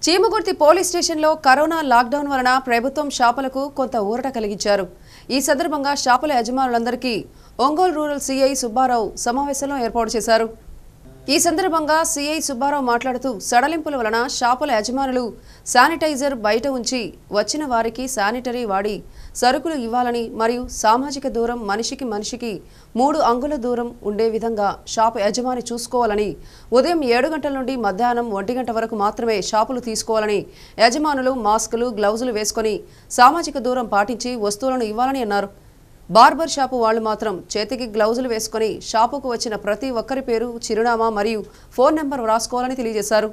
చీమగుర్తి police స్టేషన్లో corona lockdown వలన ప్రభుత్వం షాపులకు కొంత ఊరట కలిగించారు ఈ సందర్భంగా షాపుల యజమానులందరికీ ఒంగోలు రూరల్ సీఐ సుబ్బారావు సమావేశంలో ఏర్పాటు చేశారు ఈ సందర్భంగా సీఐ సుబ్బారావు మాట్లాడుతూ సడలింపుల వలన షాపుల యజమానులు శానిటైజర్ బయట ఉంచి వచ్చిన వారికి శానిటరీ వాడి సరుకులు ఇవ్వాలని మరియు సామాజిక దూరం మనిషికి మనిషికి మూడు అంగుల దూరం ఉండే విధంగా షాపు యజమాని చూసుకోవాలని ఉదయం ఏడు గంటల నుండి మధ్యాహ్నం ఒంటి గంట వరకు మాత్రమే షాపులు తీసుకోవాలని యజమానులు మాస్కులు గ్లౌజులు వేసుకొని సామాజిక దూరం పాటించి వస్తువులను ఇవ్వాలని అన్నారు బార్బర్ షాపు వాళ్ళు మాత్రం చేతికి గ్లౌజులు వేసుకొని షాపుకు వచ్చిన ప్రతి ఒక్కరి పేరు చిరునామా మరియు ఫోన్ నెంబర్ వ్రాసుకోవాలని తెలియజేశారు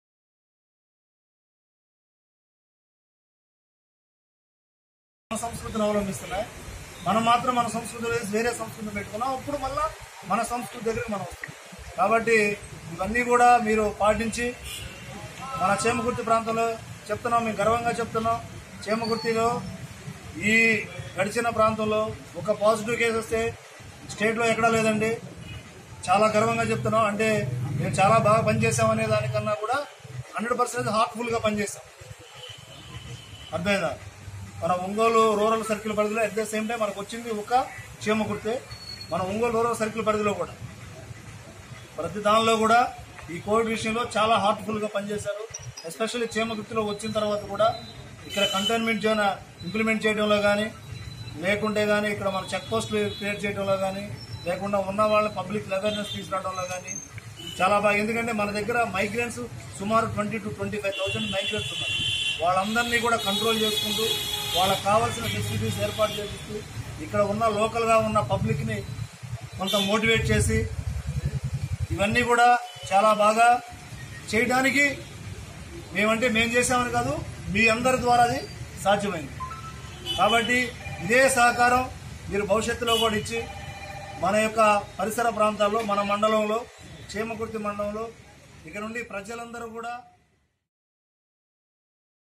మన సంస్కృతిని అవలంబిస్తున్నాయి మనం మాత్రం మన సంస్కృతి వేసి వేరే సంస్కృతిని పెట్టుకున్నాం అప్పుడు మళ్ళా మన సంస్కృతి దగ్గరికి మనం వస్తాం కాబట్టి ఇవన్నీ కూడా మీరు పాటించి మన చేమకుర్తి ప్రాంతంలో చెప్తున్నాం మేము గర్వంగా చెప్తున్నాం చేమకుర్తిలో ఈ గడిచిన ప్రాంతంలో ఒక పాజిటివ్ కేసు వస్తే స్టేట్లో ఎక్కడా లేదండి చాలా గర్వంగా చెప్తున్నాం అంటే మేము చాలా బాగా పనిచేసాం అనే దానికన్నా కూడా హండ్రెడ్ పర్సెంట్ హార్ట్ఫుల్గా పనిచేసాం అర్థమైందా మన ఒంగోలు రూరల్ సర్కిల్ పరిధిలో అట్ ద సేమ్ టైం మనకు వచ్చింది ఒక చీమకుర్తే మన ఒంగోలు రూరల్ సర్కిల్ పరిధిలో కూడా ప్రతి దానిలో కూడా ఈ కోవిడ్ విషయంలో చాలా హార్ట్ఫుల్గా పనిచేశారు ఎస్పెషల్లీ చీమకుర్తిలో వచ్చిన తర్వాత కూడా ఇక్కడ కంటైన్మెంట్ జోన్ ఇంప్లిమెంట్ చేయడంలో కానీ లేకుంటే కానీ ఇక్కడ మన చెక్ పోస్టులు క్రియేట్ చేయడంలో కానీ లేకుండా ఉన్న వాళ్ళ పబ్లిక్ అవేర్నెస్ తీసుకురావడంలో కానీ చాలా బాగా ఎందుకంటే మన దగ్గర మైగ్రెంట్స్ సుమారు twenty to twenty five thousand migrants ఉన్నారు వాళ్ళందరినీ కూడా కంట్రోల్ చేసుకుంటూ వాళ్ళకి కావాల్సిన ఫెసిలిటీస్ ఏర్పాటు చేపిస్తూ ఇక్కడ ఉన్న లోకల్గా ఉన్న పబ్లిక్ని కొంత మోటివేట్ చేసి ఇవన్నీ కూడా చాలా బాగా చేయడానికి మేమంటే మేము చేసామని కాదు మీ అందరి ద్వారా అది సాధ్యమైంది కాబట్టి ఇదే సహకారం మీరు భవిష్యత్తులో కూడా ఇచ్చి మన యొక్క పరిసర ప్రాంతాల్లో మన మండలంలో చేమకుర్తి మండలంలో ఇక నుండి ప్రజలందరూ కూడా